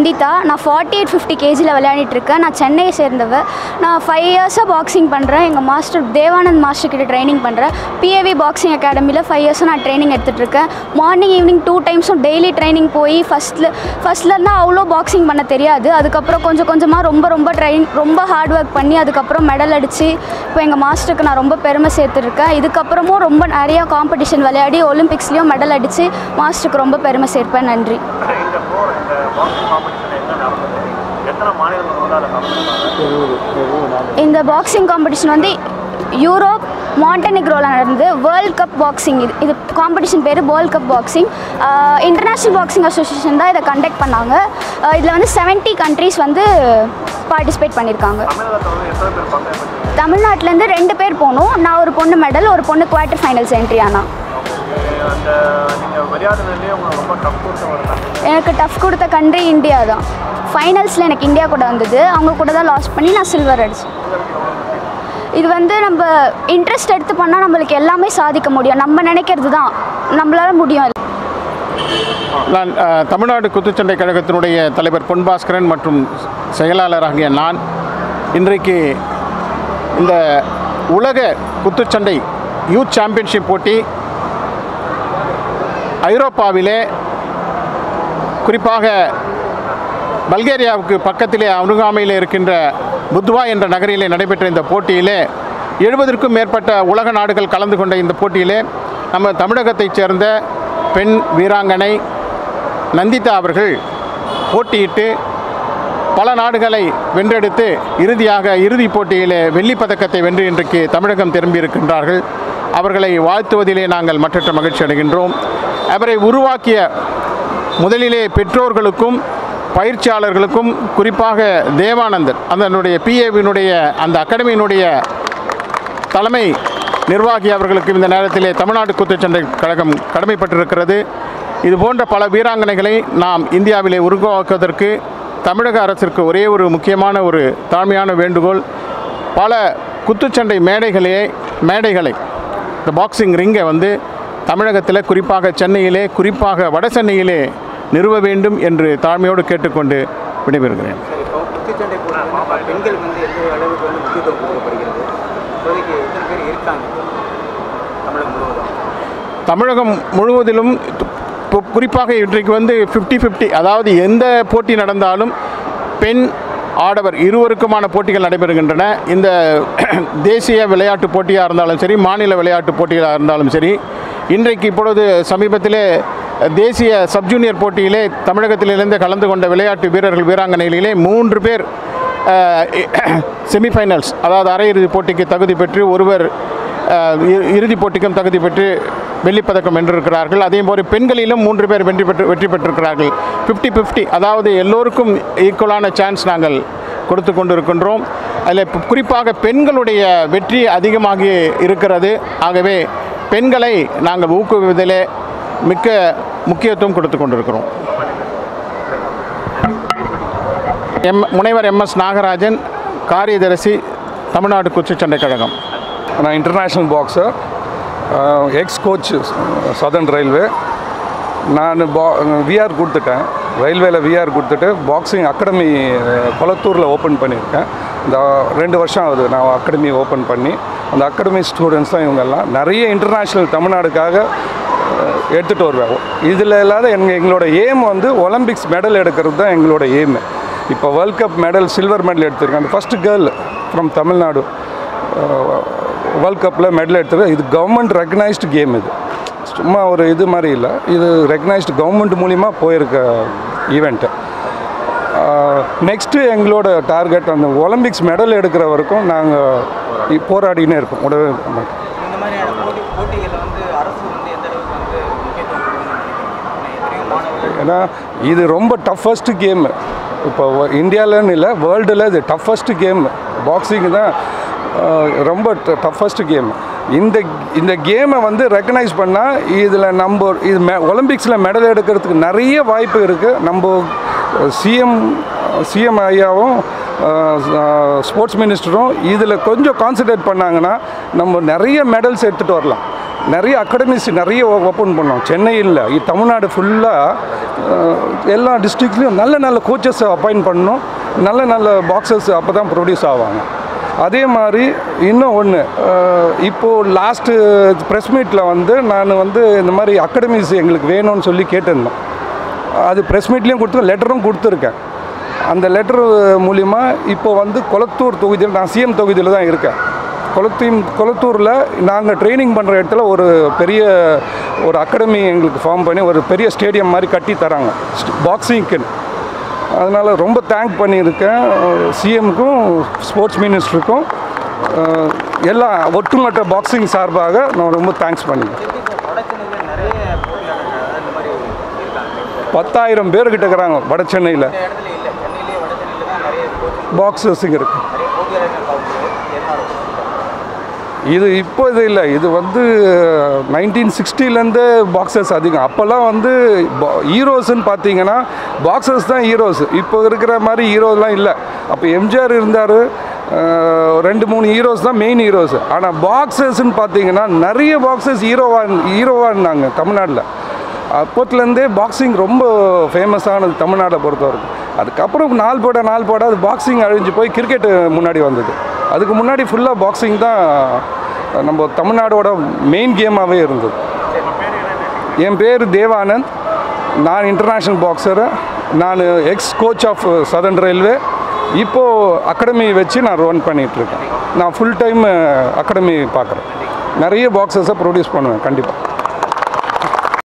நந்திதா நான் forty eight fifty கேஜியில் விளையாடிட்டு இருக்கேன் நான் சென்னையை சேர்ந்தவ நான் ஃபைவ் இயர்ஸாக பாக்ஸிங் பண்ணுறேன் எங்கள் மாஸ்டர் தேவானந்த் மாஸ்டர் கிட்ட ட்ரைனிங் பண்ணுறேன் பிஏவி பாக்ஸிங் அகாடமியில் ஃபைவ் இயர்ஸாக நான் ட்ரைனிங் எடுத்துகிட்டு இருக்கேன் மார்னிங் ஈவினிங் டூ டைம்ஸும் டெய்லி ட்ரைனிங் போய் ஃபஸ்ட்டில் ஃபஸ்ட்லேருந்து அவ்வளோ பாக்ஸிங் பண்ண தெரியாது அதுக்கப்புறம் கொஞ்சம் கொஞ்சமாக ரொம்ப ரொம்ப ட்ரைனிங் ரொம்ப ஹார்ட் ஒர்க் பண்ணி அதுக்கப்புறம் மெடல் அடித்து இப்போ எங்கள் மாஸ்டருக்கு நான் ரொம்ப பெருமை சேர்த்துருக்கேன் இதுக்கப்புறமும் ரொம்ப நிறையா காம்படிஷன் விளையாடி ஒலிம்பிக்ஸ்லேயும் மெடல் அடித்து மாஸ்டருக்கு ரொம்ப பெருமை சேர்ப்பேன் நன்றி இந்த போ இந்த பாக்ஸிங் காம்படிஷன் எங்கே நடந்தது எத்தனை மாநிலங்கள் வந்து அதை கலந்துருக்காங்க இந்த பாக்ஸிங் காம்படிஷன் வந்து யூரோப் மாண்டனிக்ரோவில் நடந்து வேர்ல்ட் கப் பாக்ஸிங் இது இது காம்படிஷன் பேர் world cup boxing international boxing association தான் இதை கண்டக்ட் பண்ணாங்க இதில் வந்து 70 கண்ட்ரீஸ் வந்து பார்ட்டிசிபேட் பண்ணியிருக்காங்க தமிழகத்தில் வந்து எத்தனை பேர் பங்கேற்று தமிழ்நாட்டிலேருந்து ரெண்டு பேர் போனோம் நான் ஒரு பொண்ணு மெடல் ஒரு பொண்ணு குவார்ட்டர் ஃபைனல்ஸ் என்ட்ரி ஆனா அந்த நீங்கள் விளையாடுனதுலேயே உங்களுக்கு ரொம்ப டஃப் கொடுத்த ஒரு country. எனக்கு டஃப் கொடுத்த கண்ட்ரி இந்தியா தான் ஃபைனல்ஸில் எனக்கு இந்தியா கூட வந்தது அவங்க கூட தான் லாஸ் பண்ணி நான் சில்வர் அடிச்சேன் இது வந்து நம்ம இன்ட்ரெஸ்ட் எடுத்து பண்ணால் நம்மளுக்கு எல்லாமே சாதிக்க முடியும் நம்ம நினைக்கிறது தான் நம்மளால முடியும் நான் அஹ், தமிழ்நாடு குத்துச்சண்டை கழகத்தினுடைய தலைவர் பொன் பாஸ்கரன் மற்றும் செயலாளராகிய நான் இன்றைக்கு இந்த உலக குத்துச்சண்டை யூத் சாம்பியன்ஷிப் போட்டி ஐரோப்பாவிலே குறிப்பாக பல்கேரியாவுக்கு பக்கத்திலே அருகாமையில் இருக்கின்ற புத்வா என்ற நகரிலே நடைபெற்ற இந்த போட்டியிலே எழுபதற்கும் மேற்பட்ட உலக நாடுகள் கலந்து கொண்ட இந்த போட்டியிலே நம்ம தமிழகத்தைச் சேர்ந்த பெண் வீராங்கனை நந்திதா அவர்கள் போட்டியிட்டு பல நாடுகளை வென்றெடுத்து இறுதியாக இறுதிப் போட்டியிலே வெள்ளிப் பதக்கத்தை வென்று இன்றைக்கு தமிழகம் திரும்பியிருக்கின்றார்கள் அவர்களை வாழ்த்துவதிலே நாங்கள் மற்றற்ற மகிழ்ச்சி அடைகின்றோம் அவரை உருவாக்கிய முதலிலே பெற்றோர்களுக்கும் பயிற்சியாளர்களுக்கும் குறிப்பாக தேவானந்தன் அதனுடைய பிஏவினுடைய அந்த அகாடமியினுடைய தலைமை நிர்வாகி அவர்களுக்கு இந்த நேரத்திலே தமிழ்நாடு குத்துச்சண்டை கழகம் கடமைப்பட்டிருக்கிறது இது போன்ற பல வீராங்கனைகளை நாம் இந்தியாவிலே உருவாக்குவதற்கு தமிழக அரசிற்கு ஒரே ஒரு முக்கியமான ஒரு தாழ்மையான வேண்டுகோள் பல குத்துச்சண்டை மேடைகளே மேடைகளை இந்த பாக்ஸிங் ரிங்கை வந்து தமிழகத்தில் குறிப்பாக சென்னையிலே குறிப்பாக வட சென்னையிலே நிறுவ வேண்டும் என்று தாழ்மையோடு கேட்டுக்கொண்டு விடைபெறுகிறேன் சரி இப்போ குத்துச்சண்டை போடுறாங்க பெண்களுக்கு வந்து எந்த அளவுக்கு வந்து முக்கியத்துவம் கொடுக்கப்படுகிறது இப்போதைக்கு எத்தனை பேர் இருக்காங்க தமிழகம் முழுவதும் தமிழகம் முழுவதிலும் இப்போ குறிப்பாக இன்றைக்கு வந்து ஃபிஃப்டி ஃபிஃப்டி அதாவது எந்த போட்டி நடந்தாலும் பெண் ஆடவர் இருவருக்குமான போட்டிகள் நடைபெறுகின்றன இந்த தேசிய விளையாட்டு போட்டியாக இருந்தாலும் சரி மாநில விளையாட்டு போட்டிகளாக இருந்தாலும் சரி இன்றைக்கு இப்பொழுது சமீபத்திலே தேசிய சப் ஜூனியர் போட்டியிலே தமிழகத்திலிருந்து கலந்து கொண்ட விளையாட்டு வீரர்கள் வீராங்கனைகளிலே மூன்று பேர் செமிஃபைனல்ஸ் அதாவது அரையிறுதி போட்டிக்கு தகுதி பெற்று ஒருவர் அஹ், இ- இறுதிப் போட்டிக்கும் தகுதி பெற்று வெள்ளிப்பதக்கம் வென்றிருக்கிறார்கள் அதே போல பெண்களிலும் மூன்று பேர் வெற்றி பெற்று வெற்றி பெற்றிருக்கிறார்கள் ஃபிஃப்டி ஃபிஃப்டி அதாவது எல்லோருக்கும் ஈக்குவலான சான்ஸ் நாங்கள் கொடுத்து கொண்டிருக்கின்றோம் அதில் பு- குறிப்பாக பெண்களுடைய வெற்றி அதிகமாகி இருக்கிறது ஆகவே பெண்களை நாங்கள் ஊக்குவிப்பதிலே மிக்க முக்கியத்துவம் கொடுத்து கொண்டிருக்கிறோம் எம் முனைவர் எம்எஸ் நாகராஜன் காரியதரிசி தமிழ்நாடு குத்துச்சண்டை கழகம் நான் international boxer ex coach southern railway நான் பா விஆர் கொடுத்துட்டேன் ரயில்வேல விஆர் கொடுத்துட்டு பாக்ஸிங் அகாடமி கொளத்தூரில் ஓப்பன் பண்ணியிருக்கேன் இந்த ரெண்டு வருஷம் ஆகுது நான் அகாடமி ஓப்பன் பண்ணி அந்த அகாடமி ஸ்டூடெண்ட்ஸ் தான் இவங்கெல்லாம் நிறைய இன்டர்நேஷ்னல் தமிழ்நாடுக்காக அஹ், எடுத்துகிட்டு வருவேன் இதில் இல்லாத எங்கள் எங்களோட எய்ம் வந்து ஒலிம்பிக்ஸ் மெடல் எடுக்கிறது தான் எங்களோட எய்ம் இப்போ world cup medal silver medal எடுத்திருக்கேன் அந்த first girl from Tamil Nadu world கப்பில் மெடல் எடுத்தது இது கவர்மெண்ட் ரெக்கனைஸ்டு கேம் இது சும்மா ஒரு இது மாதிரி இல்லை இது ரெக்கனைஸ்டு கவர்மெண்ட் மூலிமா போயிருக்க ஈவெண்ட்டு நெக்ஸ்ட்டு எங்களோட டார்கெட் அந்த ஒலிம்பிக்ஸ் மெடல் எடுக்கிற வரைக்கும் நாங்கள் போராடினே இருக்கோம் விடவே மாட்டோம் இந்த மாதிரியான போட்டி போட்டிகளில் வந்து அரசு வந்து எந்த அளவுக்கு வந்து முக்கியத்துவம் கொடுக்கணும்னு நினைக்கிறீங்க ஏன்னா எத்தனையோ மாணவர்கள் ஏன்னா இது ரொம்ப டஃபஸ்ட் கேம் இப்போ இந்தியாவிலன்னு இல்லை வேர்ல்டில் இது டஃபஸ்ட் கேம் பாக்ஸிங் தான் அஹ், ரொம்ப டஃபஸ்ட் கேம் இந்த இந்த கேமை வந்து ரெக்கனைஸ் பண்ணால் இதில் நம்ம இது மெ ஒலிம்பிக்ஸில் மெடல் எடுக்கிறதுக்கு நிறைய வாய்ப்பு இருக்குது நம்ம சிஎம் சிஎம் ஐயாவும் ஸ்போர்ட்ஸ் மினிஸ்டரும் இதில் கொஞ்சம் கான்சன்ட்ரேட் பண்ணாங்கன்னா நம்ம நிறைய மெடல்ஸ் எடுத்துகிட்டு வரலாம் நிறைய அகாடமிஸ் நிறைய ஓப்பன் பண்ணோம் சென்னையில் இ- தமிழ்நாடு ஃபுல்லாக எல்லா டிஸ்ட்ரிக்ட்லேயும் நல்ல நல்ல கோச்சஸ் அப்பாயிண்ட் பண்ணணும் நல்ல நல்ல பாக்ஸர்ஸ் அப்போ தான் ப்ரொடியூஸ் ஆவாங்க அதே மாதிரி இன்னும் ஒன்று இப்போது லாஸ்ட்டு ப்ரெஸ் மீட்டில் வந்து நான் வந்து இந்த மாதிரி அகாடமிஸ் எங்களுக்கு வேணும்னு சொல்லி கேட்டிருந்தோம் அது ப்ரெஸ் மீட்லேயும் கொடுத்து லெட்டரும் கொடுத்துருக்கேன் அந்த லெட்டர் மூலிமா இப்போ வந்து கொளத்தூர் தொகுதியில் நான் சிஎம் தொகுதியில் தான் இருக்கேன் கொளத்தூர் கொளத்தூரில் நாங்கள் ட்ரைனிங் பண்ணுற இடத்துல ஒரு பெரிய ஒரு அகாடமி எங்களுக்கு ஃபார்ம் பண்ணி ஒரு பெரிய ஸ்டேடியம் மாதிரி கட்டி தராங்க பாக்ஸிங்க்குன்னு அதனால் ரொம்ப தேங்க் பண்ணியிருக்கேன் சிஎம்க்கும் ஸ்போர்ட்ஸ் மினிஸ்டருக்கும் அஹ், எல்லா ஒட்டுமொத்த பாக்ஸிங் சார்பாக நான் ரொம்ப தேங்க்ஸ் பண்ணிக்கிறேன் வடச்சென்னையில் நிறைய போட்டியாளர்கள் அதாவது இந்த மாதிரி இருக்காங்க பத்தாயிரம் பேர் கிட்ட இருக்கிறாங்க வட சென்னையில் இந்த இடத்துல இல்லை சென்னையிலேயே வடச்சென்னையில் தான் நிறைய கோச்சிங் பாக்ஸர்ஸுங்க இருக்குது நிறைய போட்டியாளர்கள் பார்க்கும்போது எதனால இது இப்போ இது இல்லை இது வந்து நைன்டீன் சிக்ஸ்டிலேருந்து பாக்ஸர்ஸ் அதிகம் அப்போல்லாம் வந்து ஹீரோஸ்ன்னு பார்த்தீங்கன்னா பாக்ஸர்ஸ் தான் ஹீரோஸ் இப்போ இருக்கிற மாதிரி ஹீரோலாம் இல்லை அப்போ எம்ஜிஆர் இருந்தார் ரெண்டு மூணு ஹீரோஸ் தான் மெயின் ஹீரோஸ் ஆனால் பாக்ஸர்ஸ்ன்னு பார்த்தீங்கன்னா நிறைய பாக்ஸர்ஸ் ஹீரோவாக ஹீரோவாக இருந்தாங்க தமிழ்நாட்டில் அப்போத்துலேருந்தே பாக்ஸிங் ரொம்ப ஃபேமஸானது தமிழ்நாட்டை பொறுத்தவரைக்கும் அதுக்கப்புறம் நாள் போட நாள் போட அது பாக்ஸிங் அழிஞ்சு போய் கிரிக்கெட் முன்னாடி வந்தது அதுக்கு முன்னாடி ஃபுல்லாக பாக்ஸிங் தான் நம்ம தமிழ்நாடோட மெயின் கேமாகவே இருந்தது என் பேர் தேவானந்த் நான் இன்டர்நேஷ்னல் பாக்ஸரு நான் ex coach of southern railway இப்போது அகாடமி வச்சு நான் ரன் பண்ணிகிட்ருக்கேன் நான் ஃபுல் டைம் அகாடமி பார்க்குறேன் நிறைய பாக்ஸஸை ப்ரொடியூஸ் பண்ணுவேன் கண்டிப்பாக